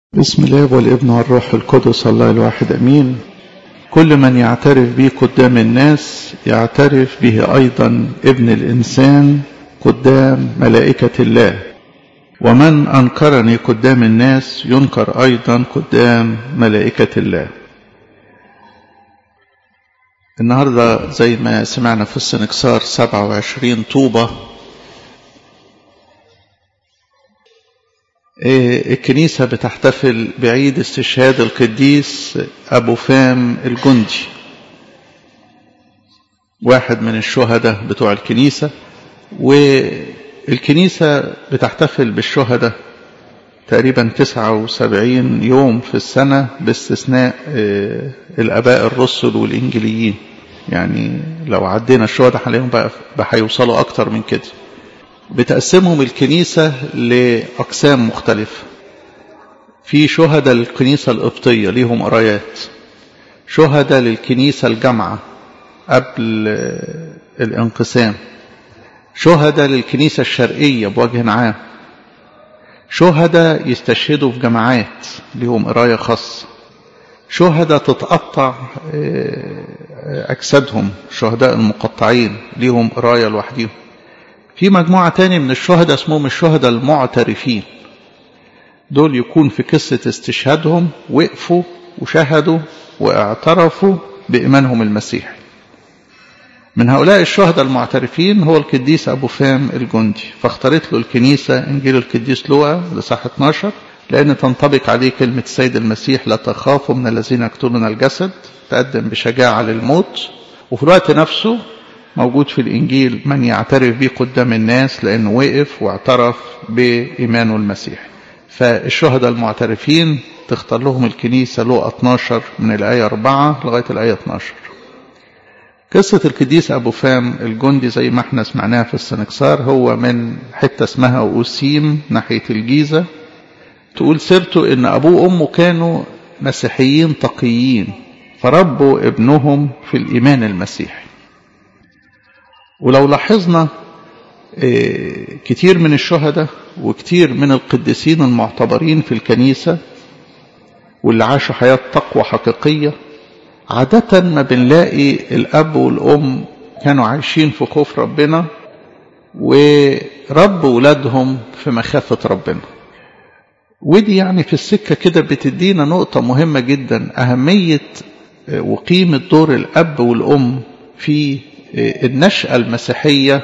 بسم الله والابن والروح القدس الله الواحد امين كل من يعترف به قدام الناس يعترف به ايضا ابن الانسان قدام ملائكه الله ومن انكرني قدام الناس ينكر ايضا قدام ملائكه الله النهارده زي ما سمعنا في السنكسار 27 طوبه الكنيسة بتحتفل بعيد استشهاد القديس أبو فام الجندي واحد من الشهداء بتوع الكنيسة والكنيسة بتحتفل بالشهداء تقريبا 79 يوم في السنة باستثناء الآباء الرسل والإنجليين يعني لو عدينا الشهداء عليهم بقى هيوصلوا أكتر من كده بتقسمهم الكنيسة لأقسام مختلفة في شهداء للكنيسة القبطية ليهم قرايات شهداء للكنيسة الجامعة قبل الانقسام شهداء للكنيسة الشرقية بوجه عام شهداء يستشهدوا في جماعات ليهم قراية خاصة شهداء تتقطع أجسادهم شهداء المقطعين ليهم قراية لوحديهم في مجموعة تاني من الشهداء اسمهم الشهداء المعترفين دول يكون في قصة استشهادهم وقفوا وشهدوا واعترفوا بإيمانهم المسيحي من هؤلاء الشهداء المعترفين هو القديس أبو فام الجندي فاختارت له الكنيسة إنجيل القديس لوقا لصح 12 لأن تنطبق عليه كلمة السيد المسيح لا تخافوا من الذين يقتلون الجسد تقدم بشجاعة للموت وفي الوقت نفسه موجود في الإنجيل من يعترف به قدام الناس لأنه وقف واعترف بإيمانه المسيحي فالشهداء المعترفين تختار لهم الكنيسة لقى 12 من الآية 4 لغاية الآية 12 قصة القديس أبو فام الجندي زي ما احنا سمعناها في السنكسار هو من حتة اسمها أوسيم ناحية الجيزة تقول سيرته إن أبوه وأمه كانوا مسيحيين تقيين فربوا ابنهم في الإيمان المسيحي ولو لاحظنا كتير من الشهداء وكتير من القديسين المعتبرين في الكنيسة واللي عاشوا حياة تقوى حقيقية عادة ما بنلاقي الأب والأم كانوا عايشين في خوف ربنا وربوا ولادهم في مخافة ربنا ودي يعني في السكة كده بتدينا نقطة مهمة جدا أهمية وقيمة دور الأب والأم في النشأة المسيحية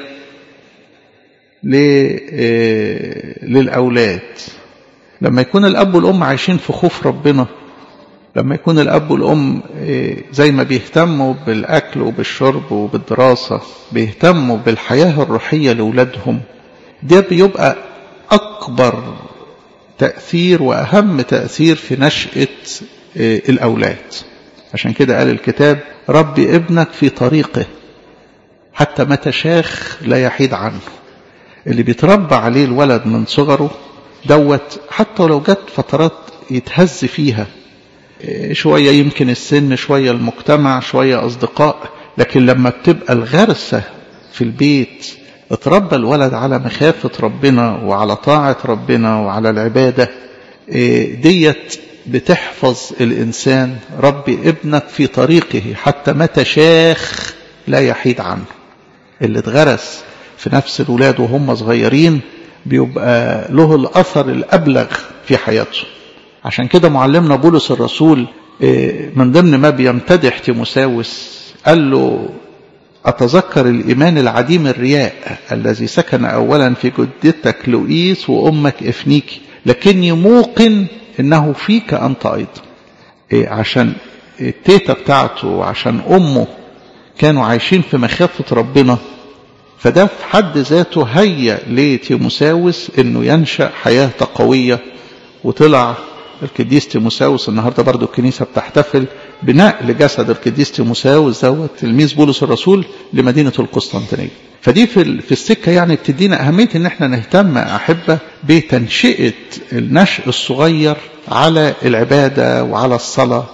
للأولاد لما يكون الأب والأم عايشين في خوف ربنا لما يكون الأب والأم زي ما بيهتموا بالأكل وبالشرب وبالدراسة بيهتموا بالحياة الروحية لأولادهم ده بيبقى أكبر تأثير وأهم تأثير في نشأة الأولاد عشان كده قال الكتاب ربي ابنك في طريقه حتى متى شاخ لا يحيد عنه اللي بيتربى عليه الولد من صغره دوت حتى لو جت فترات يتهز فيها شوية يمكن السن شوية المجتمع شوية أصدقاء لكن لما بتبقى الغرسة في البيت اتربى الولد على مخافة ربنا وعلى طاعة ربنا وعلى العبادة ديت بتحفظ الإنسان ربي ابنك في طريقه حتى متى شاخ لا يحيد عنه اللي اتغرس في نفس الولاد وهم صغيرين بيبقى له الأثر الأبلغ في حياته عشان كده معلمنا بولس الرسول من ضمن ما بيمتدح تيموساوس قال له أتذكر الإيمان العديم الرياء الذي سكن أولا في جدتك لؤيس وأمك إفنيكي لكني موقن إنه فيك أنت أيضا عشان التيتا بتاعته وعشان أمه كانوا عايشين في مخافة ربنا فده في حد ذاته هيا لتيموساوس انه ينشأ حياة قوية وطلع القديس تيموساوس النهاردة برضو الكنيسة بتحتفل بنقل جسد القديس تيموساوس دوت تلميذ بولس الرسول لمدينة القسطنطينية فدي في, في السكة يعني بتدينا أهمية ان احنا نهتم أحبة بتنشئة النشء الصغير على العبادة وعلى الصلاة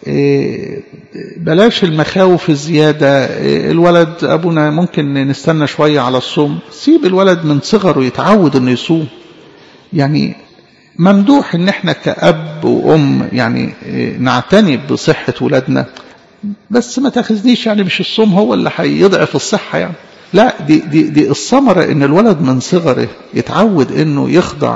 بلاش المخاوف الزيادة الولد أبونا ممكن نستنى شوية على الصوم سيب الولد من صغره يتعود أنه يصوم يعني ممدوح ان احنا كأب وأم يعني نعتني بصحة ولادنا بس ما تاخذنيش يعني مش الصوم هو اللي هيضعف الصحة يعني لا دي, دي, دي الثمرة ان الولد من صغره يتعود انه يخضع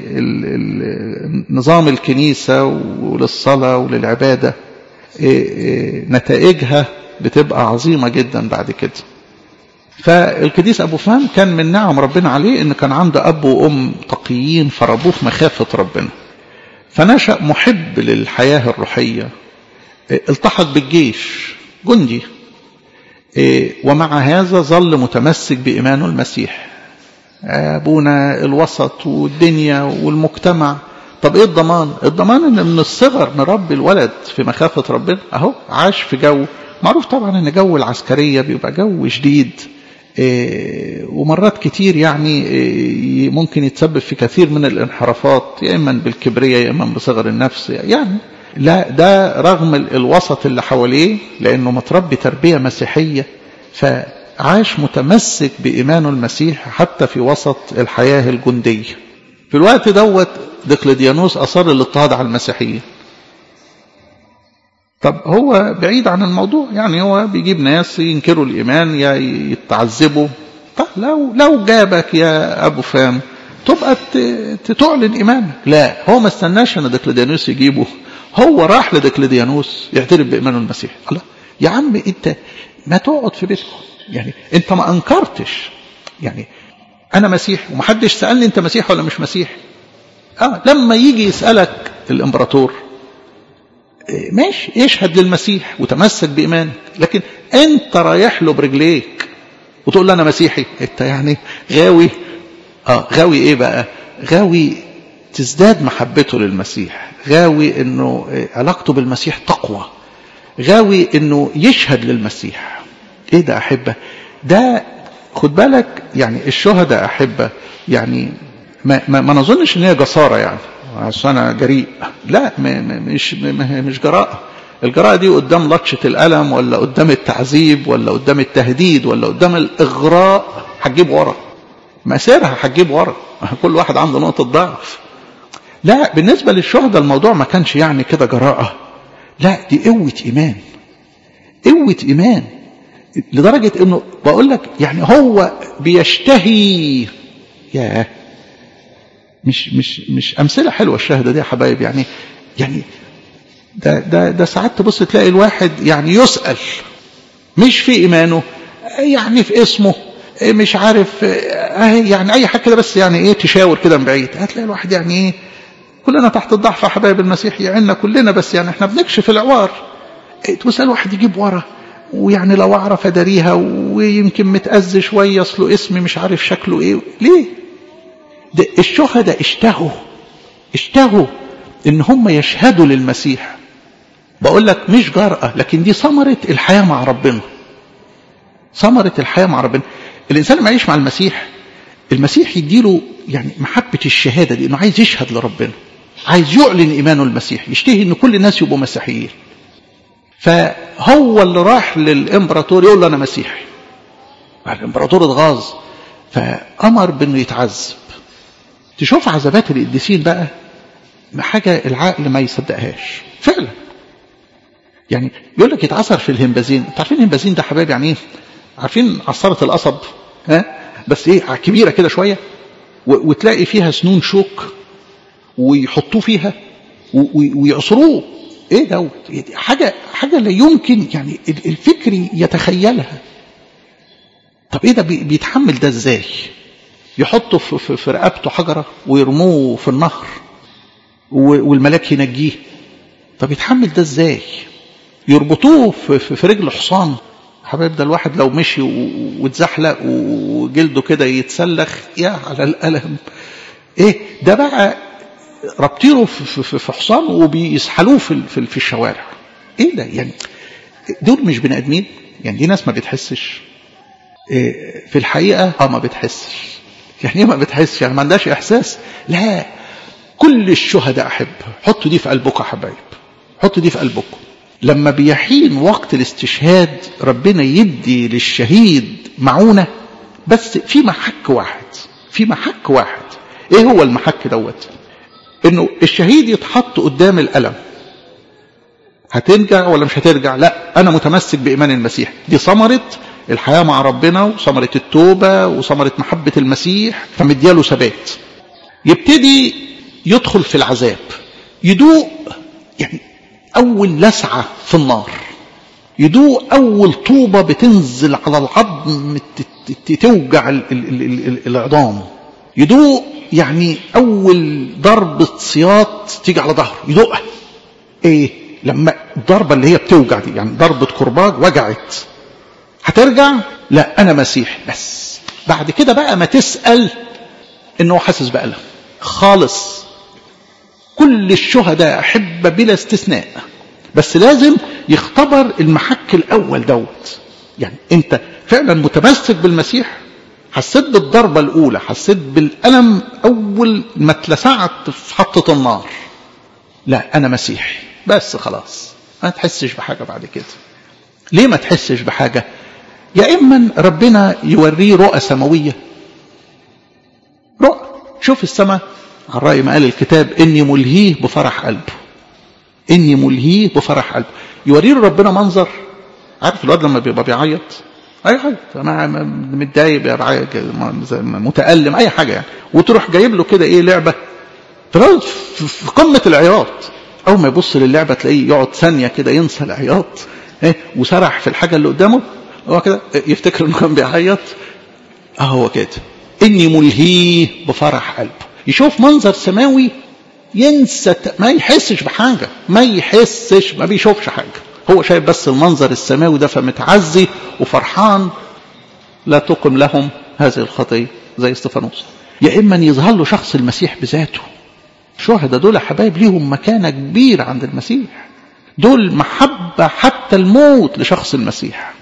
لنظام الكنيسة وللصلاة وللعبادة نتائجها بتبقى عظيمة جدا بعد كده فالقديس أبو فهم كان من نعم ربنا عليه إن كان عنده أب وأم تقيين فربوه في مخافة ربنا فنشأ محب للحياة الروحية التحق بالجيش جندي ومع هذا ظل متمسك بإيمانه المسيح أبونا الوسط والدنيا والمجتمع طب ايه الضمان الضمان ان من الصغر نربي الولد في مخافة ربنا اهو عاش في جو معروف طبعا ان جو العسكرية بيبقى جو شديد إيه ومرات كتير يعني إيه ممكن يتسبب في كثير من الانحرافات يا اما بالكبرية يا اما بصغر النفس يعني لا ده رغم الوسط اللي حواليه لانه متربي تربية مسيحية فعاش متمسك بإيمانه المسيح حتى في وسط الحياة الجندية في الوقت دوت دقلديانوس أصر الاضطهاد على المسيحيين طب هو بعيد عن الموضوع يعني هو بيجيب ناس ينكروا الإيمان يا يتعذبوا طب لو لو جابك يا أبو فام تبقى تعلن إيمانك لا هو ما استناش أن دقلديانوس يجيبه هو راح لدقلديانوس يعترف بإيمانه المسيح الله يا عم أنت ما تقعد في بيتكم يعني أنت ما أنكرتش يعني أنا مسيح ومحدش سألني أنت مسيح ولا مش مسيح آه لما يجي يسألك الإمبراطور ماشي يشهد للمسيح وتمسك بإيمانك لكن أنت رايح له برجليك وتقول له أنا مسيحي أنت يعني غاوي آه غاوي إيه بقى غاوي تزداد محبته للمسيح غاوي أنه علاقته بالمسيح تقوى غاوي أنه يشهد للمسيح إيه ده أحبة ده خد بالك يعني الشهداء أحبة يعني ما, ما, ما نظنش ان هي جسارة يعني عشان انا جريء لا مش مش جراءة الجراءة دي قدام لطشة الألم ولا قدام التعذيب ولا قدام التهديد ولا قدام الإغراء هتجيب ورا مسيرها هتجيب ورا كل واحد عنده نقطة ضعف لا بالنسبة للشهداء الموضوع ما كانش يعني كده جراءة لا دي قوة إيمان قوة إيمان لدرجة انه بقول لك يعني هو بيشتهي ياه مش مش مش امثله حلوه الشهاده دي يا حبايب يعني يعني ده ده ده ساعات تبص تلاقي الواحد يعني يسال مش في ايمانه يعني في اسمه مش عارف يعني اي حاجه كده بس يعني ايه تشاور كده من بعيد هتلاقي الواحد يعني ايه كلنا تحت الضعف يا حبايب المسيح يعيننا كلنا بس يعني احنا بنكشف العوار تسال واحد يجيب ورا ويعني لو اعرف اداريها ويمكن متأذي شويه اصله اسمي مش عارف شكله ايه ليه ده الشهداء اشتهوا اشتهوا ان هم يشهدوا للمسيح بقول لك مش جرأة لكن دي ثمرة الحياة مع ربنا ثمرة الحياة مع ربنا الإنسان لما يعيش مع المسيح المسيح يديله يعني محبة الشهادة دي إنه عايز يشهد لربنا عايز يعلن إيمانه المسيح يشتهي إن كل الناس يبقوا مسيحيين فهو اللي راح للإمبراطور يقول له أنا مسيحي الإمبراطور اتغاظ فأمر بأنه يتعذب تشوف عذابات القديسين بقى حاجة العقل ما يصدقهاش فعلا يعني يقول لك يتعصر في الهمبازين انت عارفين الهمبازين ده حبايب يعني ايه عارفين عصارة القصب ها بس ايه كبيرة كده شوية وتلاقي فيها سنون شوك ويحطوه فيها ويعصروه ايه دوت حاجة حاجة لا يمكن يعني الفكر يتخيلها طب ايه ده بيتحمل ده ازاي يحطوا في, في رقبته حجرة ويرموه في النهر والملاك ينجيه طب يتحمل ده ازاي يربطوه في, في رجل حصان حبايب ده الواحد لو مشي واتزحلق وجلده كده يتسلخ يا على الألم ايه ده بقى رابطينه في, في, في حصان وبيسحلوه في, في, في الشوارع ايه ده يعني دول مش بني ادمين يعني دي ناس ما بتحسش إيه في الحقيقة اه ما بتحسش يعني ايه ما بتحسش يعني ما عندهاش احساس لا كل الشهداء احب حطوا دي في قلبكم يا حبايب حطوا دي في قلبكم لما بيحين وقت الاستشهاد ربنا يدي للشهيد معونة بس في محك واحد في محك واحد ايه هو المحك دوت انه الشهيد يتحط قدام الالم هترجع ولا مش هترجع لا انا متمسك بايمان المسيح دي ثمره الحياه مع ربنا وثمره التوبه وثمره محبه المسيح فمدياله ثبات يبتدي يدخل في العذاب يدوق يعني اول لسعه في النار يدوق اول طوبه بتنزل على العظم توجع ال ال ال ال العظام يدوق يعني اول ضربه سياط تيجي على ظهره يدوقها ايه لما الضربه اللي هي بتوجع دي يعني ضربه كرباج وجعت هترجع لا انا مسيحي بس بعد كده بقى ما تسال انه حاسس بالم خالص كل الشهداء احبه بلا استثناء بس لازم يختبر المحك الاول دوت يعني انت فعلا متمسك بالمسيح حسيت بالضربة الأولى حسيت بالألم أول ما اتلسعت في حطة النار لا أنا مسيحي بس خلاص ما تحسش بحاجة بعد كده ليه ما تحسش بحاجة يا إما ربنا يوريه رؤى سماوية رؤى شوف السماء على رأي ما قال الكتاب إني ملهيه بفرح قلبه إني ملهيه بفرح قلبه يوريه ربنا منظر عارف الواد لما بيبقى بيعيط اي حاجه انا متضايق بيعيط متالم اي حاجه يعني وتروح جايب له كده ايه لعبه في قمه العياط اول ما يبص للعبه تلاقيه يقعد ثانيه كده ينسى العياط ايه وسرح في الحاجه اللي قدامه هو كده يفتكر انه كان بيعيط اهو كده اني ملهيه بفرح قلبه يشوف منظر سماوي ينسى ما يحسش بحاجه ما يحسش ما بيشوفش حاجه هو شايف بس المنظر السماوي ده فمتعزي وفرحان لا تقم لهم هذه الخطيه زي استفانوس يا اما ان يظهر له شخص المسيح بذاته الشهداء دول حبايب ليهم مكانه كبيره عند المسيح دول محبه حتى الموت لشخص المسيح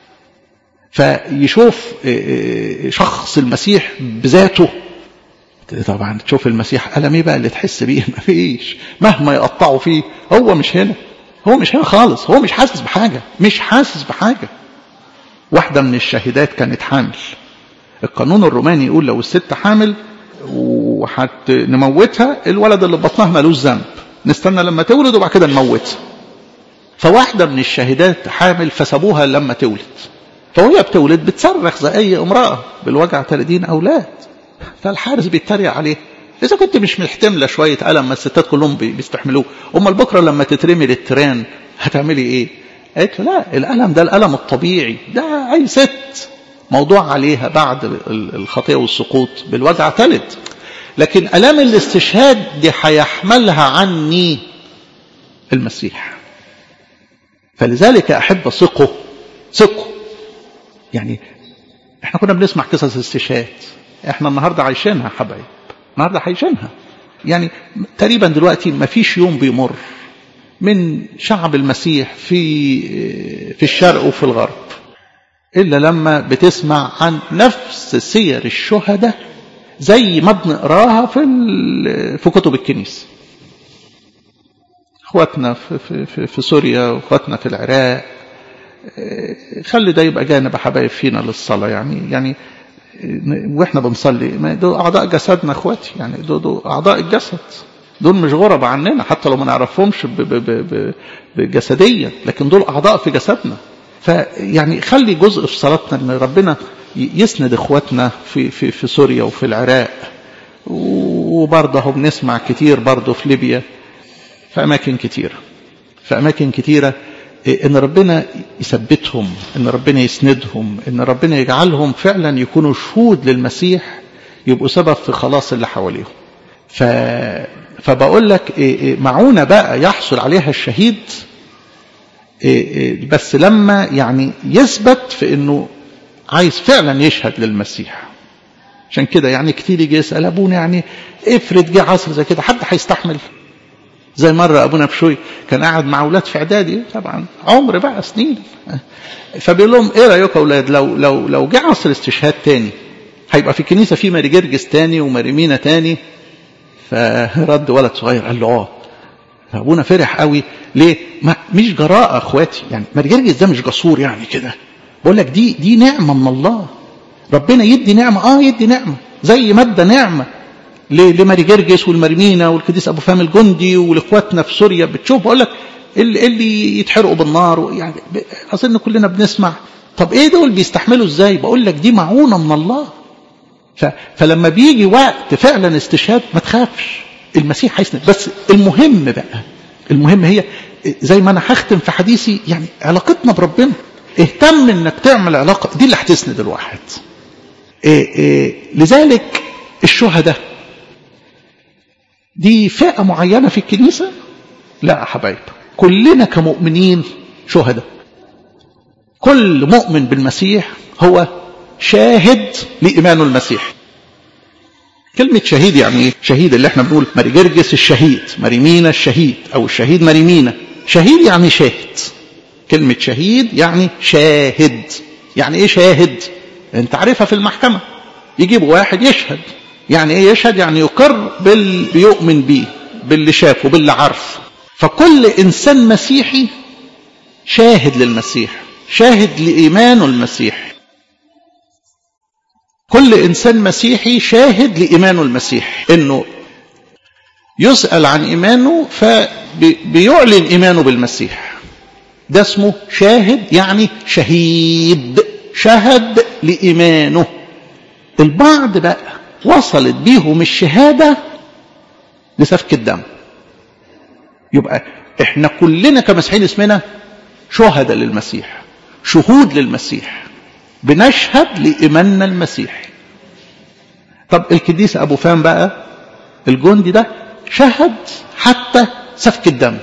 فيشوف شخص المسيح بذاته طبعا تشوف المسيح ألم ايه بقى اللي تحس بيه مفيش مهما يقطعوا فيه هو مش هنا هو مش هنا خالص هو مش حاسس بحاجة مش حاسس بحاجة واحدة من الشاهدات كانت حامل القانون الروماني يقول لو الست حامل وهنموتها الولد اللي بطنها ملوش ذنب نستنى لما تولد وبعد كده نموتها فواحدة من الشاهدات حامل فسابوها لما تولد فوهي بتولد بتصرخ زي أي امرأة بالوجع 30 أولاد فالحارس بيتريق عليه إذا كنت مش محتملة شوية ألم ما الستات كلهم بيستحملوه أمال بكرة لما تترمي للتران هتعملي إيه؟ قالت له لا الألم ده الألم الطبيعي ده أي ست موضوع عليها بعد الخطيئة والسقوط بالوجع تلد لكن ألام الاستشهاد دي هيحملها عني المسيح فلذلك أحب ثقه ثقه يعني احنا كنا بنسمع قصص استشهاد احنا النهارده عايشينها حبايب النهارده عايشينها يعني تقريبا دلوقتي ما فيش يوم بيمر من شعب المسيح في في الشرق وفي الغرب الا لما بتسمع عن نفس سير الشهداء زي ما بنقراها في في كتب الكنيسه اخواتنا في, في, في, في سوريا واخواتنا في العراق خلي ده يبقى جانب حبايب فينا للصلاه يعني يعني واحنا بنصلي دول اعضاء جسدنا اخواتي يعني دول, دول اعضاء الجسد دول مش غرب عننا حتى لو ما نعرفهمش بجسديا لكن دول اعضاء في جسدنا فيعني خلي جزء في صلاتنا ان ربنا يسند اخواتنا في في في سوريا وفي العراق وبرضه هم بنسمع كتير برضه في ليبيا في اماكن كتيره في اماكن كتيره ان ربنا يثبتهم ان ربنا يسندهم ان ربنا يجعلهم فعلا يكونوا شهود للمسيح يبقوا سبب في خلاص اللي حواليهم ف فبقول لك معونة بقى يحصل عليها الشهيد بس لما يعني يثبت في انه عايز فعلا يشهد للمسيح عشان كده يعني كتير يجي يسأل ابونا يعني افرض جه عصر زي كده حد هيستحمل زي مرة أبونا بشوي كان قاعد مع أولاد في إعدادي طبعا عمر بقى سنين فبيقول لهم إيه رأيكم يا أولاد لو لو لو جه عصر استشهاد تاني هيبقى في الكنيسة في ماري جرجس تاني وماري مينا تاني فرد ولد صغير قال له اه فابونا فرح قوي ليه ما مش جراءه اخواتي يعني ماري جرجس ده مش جسور يعني كده بقول لك دي دي نعمه من الله ربنا يدي نعمه اه يدي نعمه زي ما ادى نعمه لماري جرجس والمرمينا والقديس ابو فهم الجندي والاخواتنا في سوريا بتشوف بقول لك اللي, اللي يتحرقوا بالنار يعني اظن كلنا بنسمع طب ايه دول بيستحملوا ازاي بقول لك دي معونه من الله ف... فلما بيجي وقت فعلا استشهاد ما تخافش المسيح هيسند بس المهم بقى المهم هي زي ما انا هختم في حديثي يعني علاقتنا بربنا اهتم انك تعمل علاقه دي اللي هتسند الواحد إيه إيه لذلك الشهداء دي فئه معينه في الكنيسه لا يا حبايب كلنا كمؤمنين شهداء كل مؤمن بالمسيح هو شاهد لإيمانه المسيح كلمة شهيد يعني ايه؟ شهيد اللي احنا بنقول ماري جرجس الشهيد ماريمينا الشهيد او الشهيد ماريمينا شهيد يعني شاهد كلمة شهيد يعني شاهد يعني ايه شاهد انت عارفها في المحكمة يجيبوا واحد يشهد يعني ايه يشهد يعني يقر باللي بيؤمن بيه باللي شافه باللي عارفه فكل انسان مسيحي شاهد للمسيح شاهد لإيمانه المسيح كل إنسان مسيحي شاهد لإيمانه المسيح إنه يسأل عن إيمانه فبيعلن إيمانه بالمسيح ده اسمه شاهد يعني شهيد شهد لإيمانه البعض بقى وصلت بيهم الشهادة لسفك الدم يبقى احنا كلنا كمسيحيين اسمنا شهداء للمسيح شهود للمسيح بنشهد لإيماننا المسيحي طب القديس أبو فام بقى الجندي ده شهد حتى سفك الدم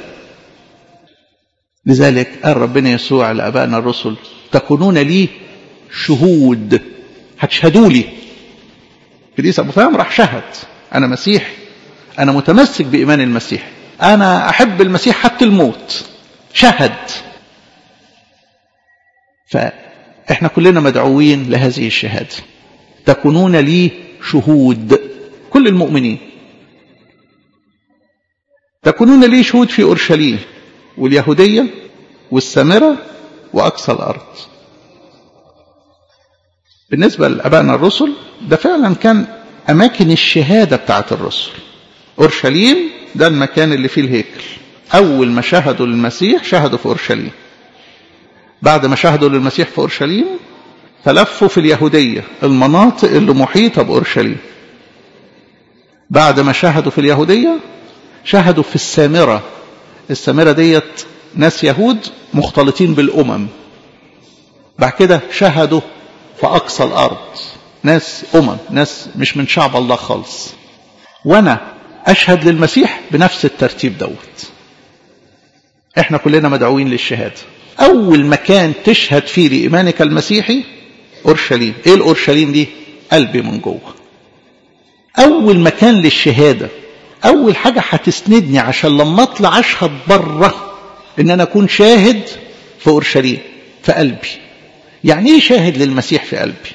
لذلك قال ربنا يسوع لأبائنا الرسل تكونون لي شهود هتشهدوا لي القديس أبو فام راح شهد أنا مسيحي أنا متمسك بإيمان المسيح أنا أحب المسيح حتى الموت شهد فإحنا كلنا مدعوين لهذه الشهادة تكونون لي شهود كل المؤمنين تكونون لي شهود في أورشليم واليهودية والسامرة وأقصى الأرض بالنسبة لأبائنا الرسل ده فعلا كان أماكن الشهادة بتاعت الرسل أورشليم ده المكان اللي فيه الهيكل أول ما شهدوا للمسيح شهدوا في أورشليم بعد ما شهدوا للمسيح في أورشليم فلفوا في اليهودية المناطق اللي محيطة بأورشليم بعد ما شهدوا في اليهودية شهدوا في السامرة السامرة ديت ناس يهود مختلطين بالأمم بعد كده شهدوا في أقصى الأرض ناس أمم ناس مش من شعب الله خالص وأنا أشهد للمسيح بنفس الترتيب دوت احنا كلنا مدعوين للشهادة أول مكان تشهد فيه لإيمانك المسيحي أورشليم إيه الأورشليم دي قلبي من جوه أول مكان للشهادة أول حاجة هتسندني عشان لما أطلع أشهد بره إن أنا أكون شاهد في أورشليم في قلبي يعني إيه شاهد للمسيح في قلبي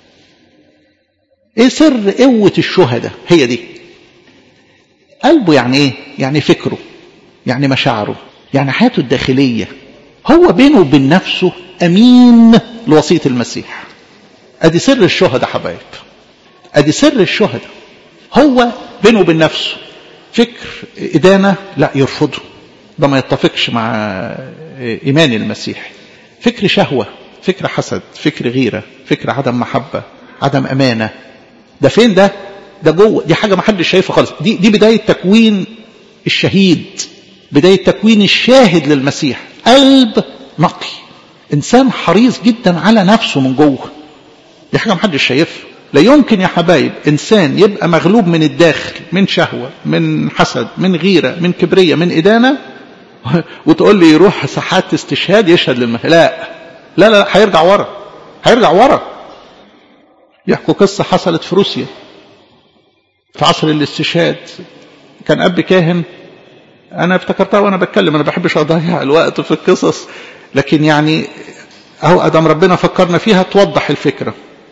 إيه سر قوة الشهداء هي دي قلبه يعني إيه يعني فكره يعني مشاعره يعني حياته الداخلية هو بينه وبين نفسه أمين لوصية المسيح أدي سر الشهداء حبايب أدي سر الشهداء هو بينه وبين نفسه فكر إدانة لا يرفضه ده ما يتفقش مع إيمان المسيح فكر شهوة فكر حسد فكر غيرة فكر عدم محبة عدم أمانة ده فين ده ده جوه دي حاجة ما حدش شايفها خالص دي, دي بداية تكوين الشهيد بداية تكوين الشاهد للمسيح قلب نقي إنسان حريص جدا على نفسه من جوه دي حاجة ما حدش شايفها لا يمكن يا حبايب إنسان يبقى مغلوب من الداخل من شهوة من حسد من غيرة من كبرية من إدانة وتقول لي يروح ساحات استشهاد يشهد للمسيح لا لا لا هيرجع ورا هيرجع ورا يحكوا قصة حصلت في روسيا في عصر الاستشهاد كان أب كاهن أنا افتكرتها وأنا بتكلم أنا بحبش أضيع الوقت في القصص لكن يعني أهو أدم ربنا فكرنا فيها توضح الفكرة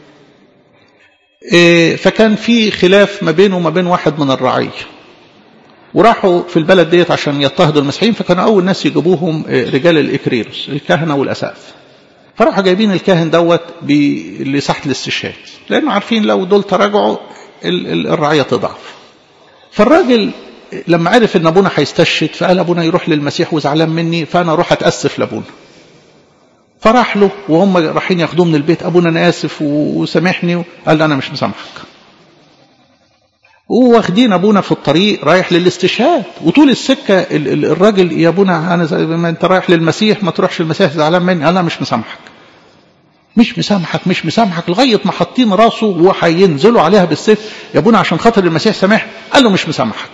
إيه فكان في خلاف ما بينه وما بين واحد من الرعية وراحوا في البلد ديت عشان يضطهدوا المسيحيين فكانوا أول ناس يجيبوهم رجال الإكريروس الكهنة والأساف فراحوا جايبين الكاهن دوت لساحة الاستشهاد لأنه عارفين لو دول تراجعوا الرعية تضعف فالراجل لما عرف ان ابونا هيستشهد فقال ابونا يروح للمسيح وزعلان مني فانا اروح اتاسف لابونا فراح له وهم رايحين ياخدوه من البيت ابونا انا اسف وسامحني قال له انا مش مسامحك واخدين ابونا في الطريق رايح للاستشهاد وطول السكه الراجل يا ابونا انا زي ما انت رايح للمسيح ما تروحش المسيح زعلان مني انا مش مسامحك مش مسامحك مش مسامحك لغايه ما حاطين راسه وهينزلوا عليها بالسيف يا ابونا عشان خاطر المسيح سامح قال له مش مسامحك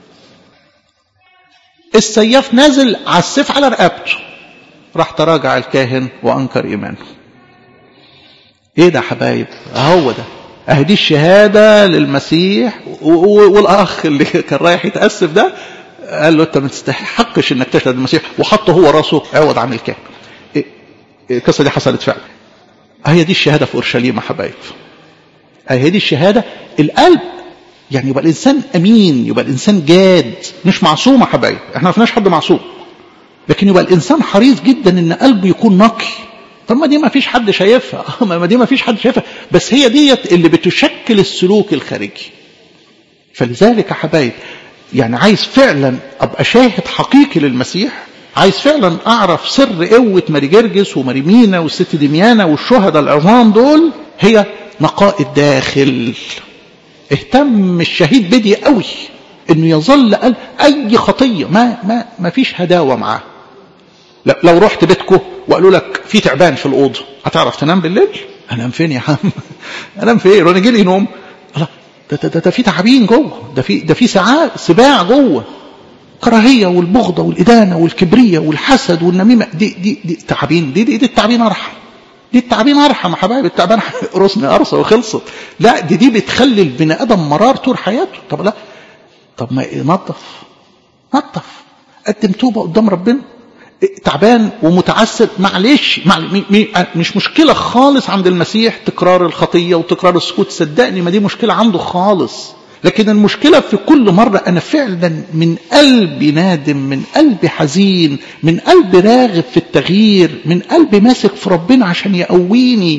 السياف نازل على السيف على رقبته راح تراجع الكاهن وانكر ايمانه ايه ده حبايب اهو ده اهي دي الشهاده للمسيح والاخ اللي كان رايح يتاسف ده قال له انت ما تستحقش انك تشهد المسيح وحطه هو راسه عوض عن الكاهن إيه القصه دي حصلت فعلا هي دي الشهاده في اورشليم يا حبايب هي دي الشهاده القلب يعني يبقى الانسان امين يبقى الانسان جاد مش معصوم يا حبايب احنا ما فيناش حد معصوم لكن يبقى الانسان حريص جدا ان قلبه يكون نقي طب ما دي ما فيش حد شايفها ما دي ما فيش حد شايفها بس هي ديت اللي بتشكل السلوك الخارجي فلذلك يا حبايب يعني عايز فعلا ابقى شاهد حقيقي للمسيح عايز فعلا اعرف سر قوه ماري جرجس وماري مينا والست دميانه والشهداء العظام دول هي نقاء الداخل اهتم الشهيد بدي قوي انه يظل قال اي خطيه ما ما ما فيش هداوه معاه لو رحت بيتكم وقالوا لك في تعبان في الاوضه هتعرف تنام بالليل انام فين يا عم انام فين وانا جيلي نوم الله ده ده, ده, ده في تعابين جوه ده في ده في ساعات سباع جوه كراهيه والبغضه والادانه والكبريه والحسد والنميمه دي دي دي تعابين دي دي, دي التعابين ارحم دي التعابين ارحم يا حبايبي التعبان قرصني قرصه وخلصت لا دي دي بتخلي البني ادم مرار طول حياته طب لا طب ما نظف نظف قدم توبه قدام ربنا تعبان ومتعسر معلش مش مشكلة خالص عند المسيح تكرار الخطية وتكرار السكوت صدقني ما دي مشكلة عنده خالص لكن المشكلة في كل مرة أنا فعلا من قلبي نادم من قلبي حزين من قلبي راغب في التغيير من قلبي ماسك في ربنا عشان يقويني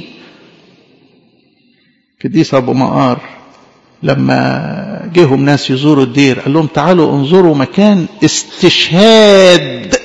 قديس أبو مقار لما جيهم ناس يزوروا الدير قال لهم تعالوا انظروا مكان استشهاد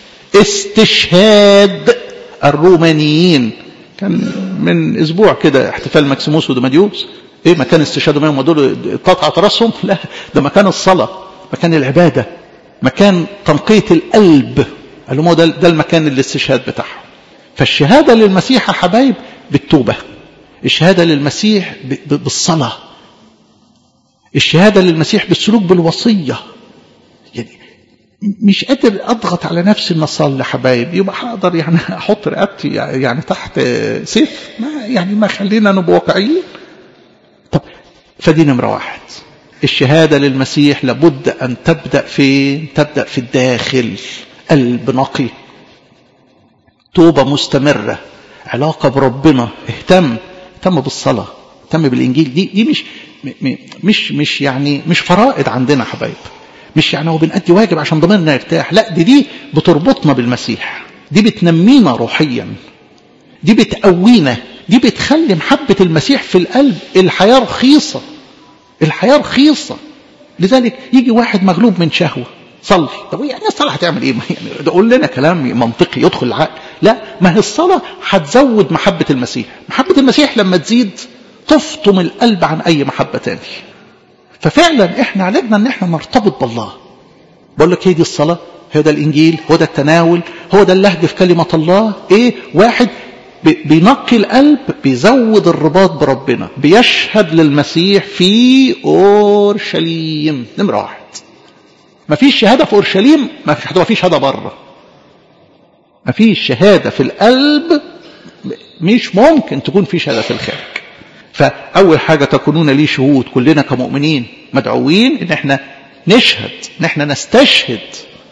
استشهاد الرومانيين كان من اسبوع كده احتفال ماكسيموس ودماديوس ايه مكان استشهادهم هم دول اتقطعت راسهم لا ده مكان الصلاه مكان العباده مكان تنقيه القلب قال لهم ده, ده المكان الاستشهاد بتاعهم فالشهاده للمسيح يا حبايب بالتوبه الشهاده للمسيح بالصلاه الشهاده للمسيح بالسلوك بالوصيه يعني مش قادر اضغط على نفسي ان اصلي حبايب يبقى هقدر يعني احط رقبتي يعني تحت سيف ما يعني ما خلينا نبقى واقعيين طب فدي نمره واحد الشهاده للمسيح لابد ان تبدا فين تبدا في الداخل قلب نقي توبه مستمره علاقه بربنا اهتم اهتم بالصلاه اهتم بالانجيل دي دي مش مش مش يعني مش فرائض عندنا حبايب مش يعني هو بنأدي واجب عشان ضميرنا يرتاح لا دي دي بتربطنا بالمسيح دي بتنمينا روحيا دي بتقوينا دي بتخلي محبة المسيح في القلب الحياة رخيصة الحياة رخيصة لذلك يجي واحد مغلوب من شهوة صلي طب يعني الصلاة هتعمل ايه يعني ده قول لنا كلام منطقي يدخل العقل لا ما هي الصلاة هتزود محبة المسيح محبة المسيح لما تزيد تفطم القلب عن اي محبة تاني ففعلا احنا علينا ان احنا نرتبط بالله بقول لك هي دي الصلاه هو ده الانجيل هو ده التناول هو ده اللهج في كلمه الله ايه واحد بينقي القلب بيزود الرباط بربنا بيشهد للمسيح في اورشليم نمره واحد ما فيش شهاده في اورشليم ما فيش هتبقى في شهاده بره ما فيش شهاده في القلب مش ممكن تكون في شهاده في الخارج فأول حاجة تكونون لي شهود كلنا كمؤمنين مدعوين إن احنا نشهد إن احنا نستشهد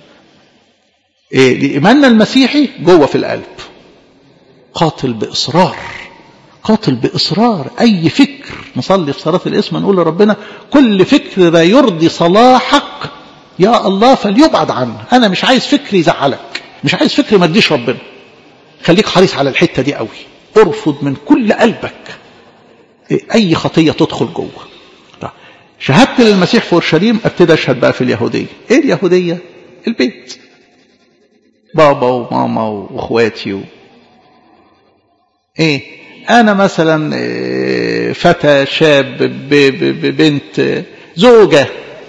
إيه لإيماننا المسيحي جوه في القلب قاتل بإصرار قاتل بإصرار أي فكر نصلي في صلاة الاسم نقول لربنا كل فكر لا يرضي صلاحك يا الله فليبعد عنه أنا مش عايز فكر يزعلك مش عايز فكر ما تديش ربنا خليك حريص على الحتة دي قوي ارفض من كل قلبك اي خطيه تدخل جوه شهدت للمسيح في اورشليم ابتدي اشهد بقى في اليهوديه ايه اليهوديه البيت بابا وماما واخواتي و... ايه انا مثلا فتى شاب ببنت زوجة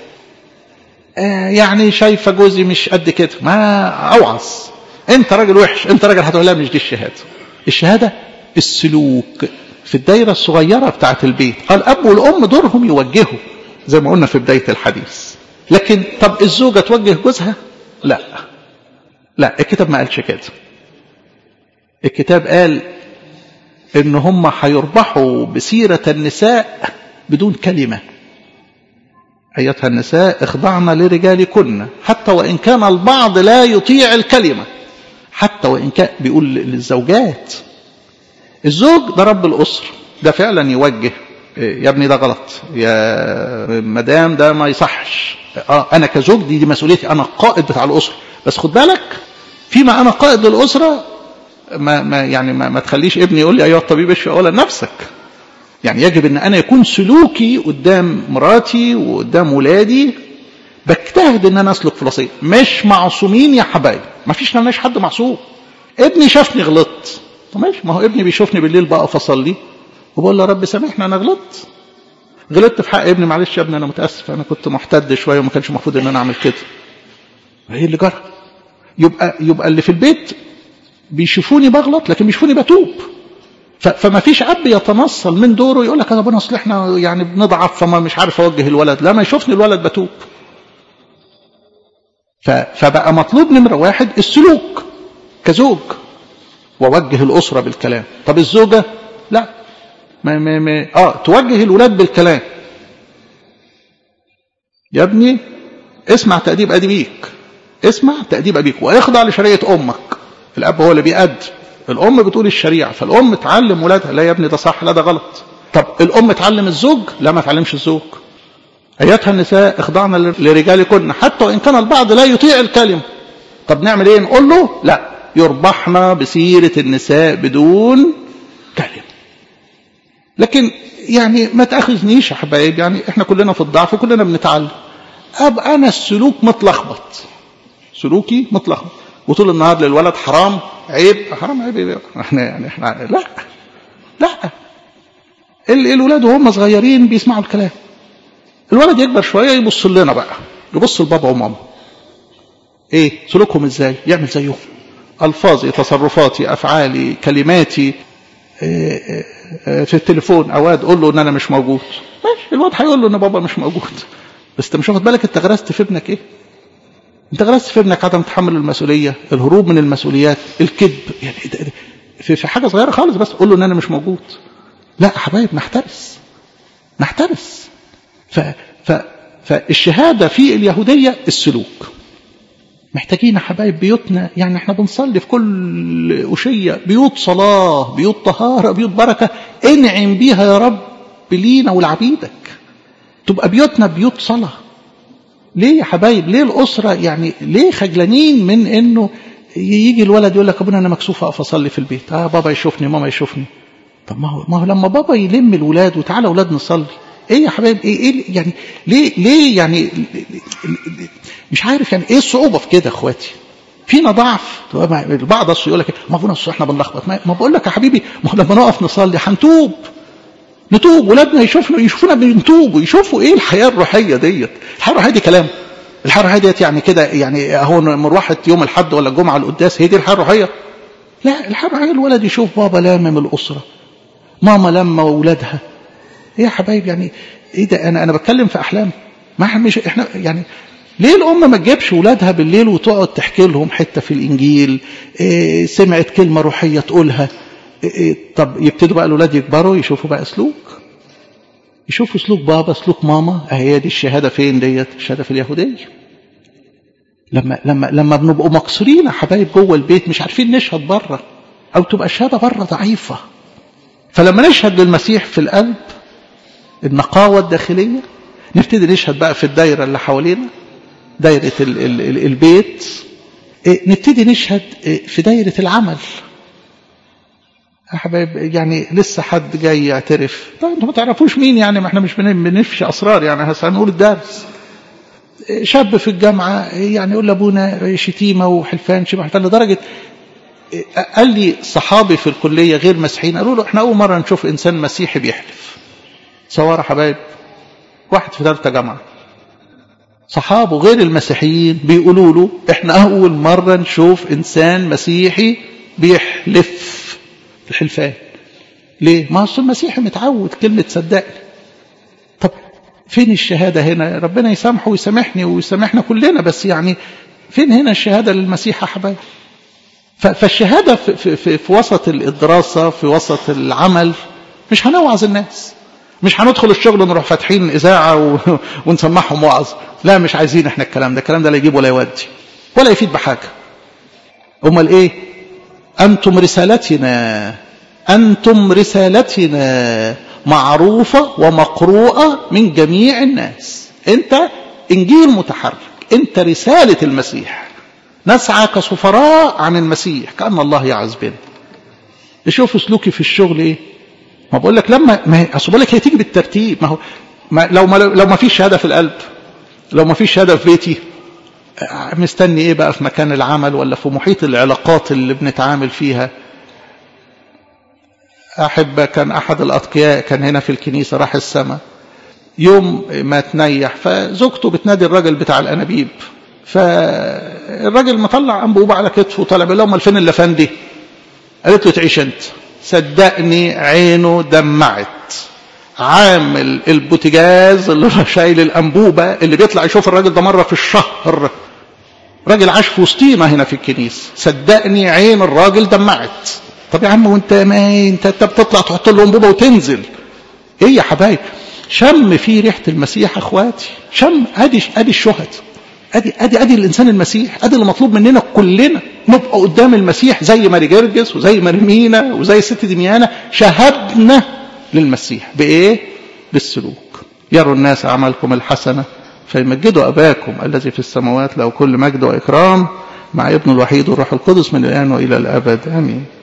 يعني شايفة جوزي مش قد كده ما اوعظ انت راجل وحش انت راجل هتقول لها مش دي الشهادة الشهادة السلوك في الدايرة الصغيرة بتاعة البيت الاب والام دورهم يوجهوا زي ما قلنا في بداية الحديث لكن طب الزوجة توجه جوزها لا لا الكتاب ما قالش كده الكتاب قال ان هم هيربحوا بسيرة النساء بدون كلمة أيتها النساء اخضعن لرجالكن حتى وإن كان البعض لا يطيع الكلمة حتى وإن كان بيقول للزوجات الزوج ده رب الأسر ده فعلا يوجه يا ابني ده غلط يا مدام ده ما يصحش اه انا كزوج دي, دي مسؤوليتي انا القائد بتاع الاسره بس خد بالك فيما انا قائد للاسره ما, ما يعني ما, ما تخليش ابني يقول لي ايها الطبيب اشفي اولا نفسك يعني يجب ان انا يكون سلوكي قدام مراتي وقدام ولادي بجتهد ان انا اسلك في الوصيه مش معصومين يا حبايبي ما فيش لناش حد معصوم ابني شافني غلطت طب ماشي ما هو ابني بيشوفني بالليل بقى اصلي وبقول له يا رب سامحني انا غلطت غلطت في حق ابني معلش يا ابني انا متاسف انا كنت محتد شويه وما كانش المفروض ان انا اعمل كده ايه اللي جرى يبقى يبقى اللي في البيت بيشوفوني بغلط لكن بيشوفوني بتوب فما فيش اب يتنصل من دوره يقول لك يا ربنا اصل احنا يعني بنضعف فما مش عارف اوجه الولد لا ما يشوفني الولد بتوب فبقى مطلوب نمره واحد السلوك كزوج ووجه الاسره بالكلام طب الزوجه لا ما ما ما اه توجه الولاد بالكلام يا ابني اسمع تأديب أبيك اسمع تأديب أبيك واخضع لشريعة أمك الأب هو اللي بيأد الأم بتقول الشريعة فالأم تعلم ولادها لا يا ابني ده صح لا ده غلط طب الأم تعلم الزوج لا ما تعلمش الزوج أيتها النساء اخضعنا لرجالكن حتى وإن كان البعض لا يطيع الكلمة طب نعمل ايه نقول له لا يربحنا بسيرة النساء بدون كلمة لكن يعني ما تاخذنيش يا حبايب يعني احنا كلنا في الضعف وكلنا بنتعلم ابقى انا السلوك متلخبط سلوكي متلخبط وطول النهار للولد حرام عيب حرام عيب ايه احنا يعني احنا لا لا الولاد وهم صغيرين بيسمعوا الكلام الولد يكبر شويه يبص لنا بقى يبص لبابا وماما ايه سلوكهم ازاي يعمل زيهم الفاظي تصرفاتي افعالي كلماتي إيه في التليفون اواد قول له ان انا مش موجود ماشي الواد هيقول له ان بابا مش موجود بس انت مش واخد بالك انت غرست في ابنك ايه انت غرست في ابنك عدم تحمل المسؤوليه الهروب من المسؤوليات الكذب يعني في, في حاجه صغيره خالص بس قول له ان انا مش موجود لا يا حبايب نحترس نحترس ف ف فالشهاده في اليهوديه السلوك محتاجين يا حبايب بيوتنا يعني احنا بنصلي في كل أشية بيوت صلاة بيوت طهارة بيوت بركة انعم بيها يا رب لينا ولعبيدك تبقى بيوتنا بيوت صلاة ليه يا حبايب ليه الأسرة يعني ليه خجلانين من انه يجي الولد يقول لك ابونا انا مكسوف اقف اصلي في البيت اه بابا يشوفني ماما يشوفني طب ما هو ما هو لما بابا يلم الولاد وتعالى اولاد نصلي ايه يا حبايب ايه, إيه يعني ليه ليه يعني مش عارف يعني ايه الصعوبه في كده اخواتي فينا ضعف البعض اصل يقول لك ما ابونا احنا بنلخبط ما بقول لك يا حبيبي ما لما نقف نصلي هنتوب نتوب ولادنا يشوفنا يشوفونا بنتوب ويشوفوا ايه الحياه الروحيه ديت الحياه الروحيه دي كلام الحياه الروحيه ديت يعني كده يعني اهو مروحه يوم الاحد ولا الجمعه القداس هي دي الحياه الروحيه لا الحياه الروحيه الولد يشوف بابا لامم الاسره ماما لما اولادها ايه يا حبايب يعني ايه ده انا انا بتكلم في احلام ما احنا مش احنا يعني ليه الام ما تجيبش ولادها بالليل وتقعد تحكي لهم حته في الانجيل إيه سمعت كلمه روحيه تقولها إيه طب يبتدوا بقى الاولاد يكبروا يشوفوا بقى سلوك يشوفوا سلوك بابا سلوك ماما هي دي الشهاده فين ديت الشهاده في اليهوديه لما لما لما بنبقوا مقصورين يا حبايب جوه البيت مش عارفين نشهد بره او تبقى الشهاده بره ضعيفه فلما نشهد للمسيح في القلب النقاوة الداخلية نبتدي نشهد بقى في الدايرة اللي حوالينا دايرة ال ال ال البيت نبتدي نشهد في دايرة العمل يا حبايب يعني لسه حد جاي يعترف طب انتوا ما تعرفوش مين يعني ما احنا مش بنفشي اسرار يعني هنقول الدرس شاب في الجامعة يعني يقول لابونا شتيمة وحلفان شبه حلفان لدرجة قال لي صحابي في الكلية غير مسيحيين قالوا له احنا أول مرة نشوف إنسان مسيحي بيحلف صورة حبايب واحد في ثالثة جامعة صحابه غير المسيحيين بيقولوا له احنا أول مرة نشوف إنسان مسيحي بيحلف الحلفان ليه؟ ما أصل المسيحي متعود كلمة صدقني طب فين الشهادة هنا ربنا يسامحه ويسامحني ويسامحنا كلنا بس يعني فين هنا الشهادة للمسيح يا حبايب فالشهادة في, في, في, في وسط الدراسة في وسط العمل مش هنوعظ الناس مش هندخل الشغل نروح فاتحين إذاعة و... ونسمعهم وعظ لا مش عايزين احنا الكلام ده الكلام ده لا يجيب ولا يودي ولا يفيد بحاجة أمال إيه أنتم رسالتنا أنتم رسالتنا معروفة ومقروءة من جميع الناس أنت إنجيل متحرك أنت رسالة المسيح نسعى كسفراء عن المسيح كأن الله يعز بنا شوف سلوكي في الشغل ايه ما بقول لك لما ما اصل بقول لك هي تيجي بالترتيب ما هو ما لو ما لو ما فيش شهاده في القلب لو ما فيش شهاده في بيتي مستني ايه بقى في مكان العمل ولا في محيط العلاقات اللي بنتعامل فيها احب كان احد الاتقياء كان هنا في الكنيسه راح السماء يوم ما تنيح فزوجته بتنادي الراجل بتاع الانابيب فالراجل مطلع انبوبه على كتفه وطالع بيقول لهم فين اللفندي قالت له تعيش انت صدقني عينه دمعت عامل البوتجاز اللي شايل الانبوبه اللي بيطلع يشوف الراجل ده مره في الشهر راجل عاش في وسطينا هنا في الكنيسه صدقني عين الراجل دمعت طب يا عم وانت ما انت انت بتطلع تحط له انبوبه وتنزل ايه يا حبايب شم فيه ريحه المسيح اخواتي شم ادي ادي الشهد ادي ادي ادي الانسان المسيح ادي اللي مطلوب مننا كلنا نبقى قدام المسيح زي ماري جرجس وزي مرمينا وزي الست دميانه شهدنا للمسيح بايه بالسلوك يروا الناس اعمالكم الحسنه فيمجدوا اباكم الذي في السماوات له كل مجد واكرام مع ابن الوحيد والروح القدس من الان والى الابد امين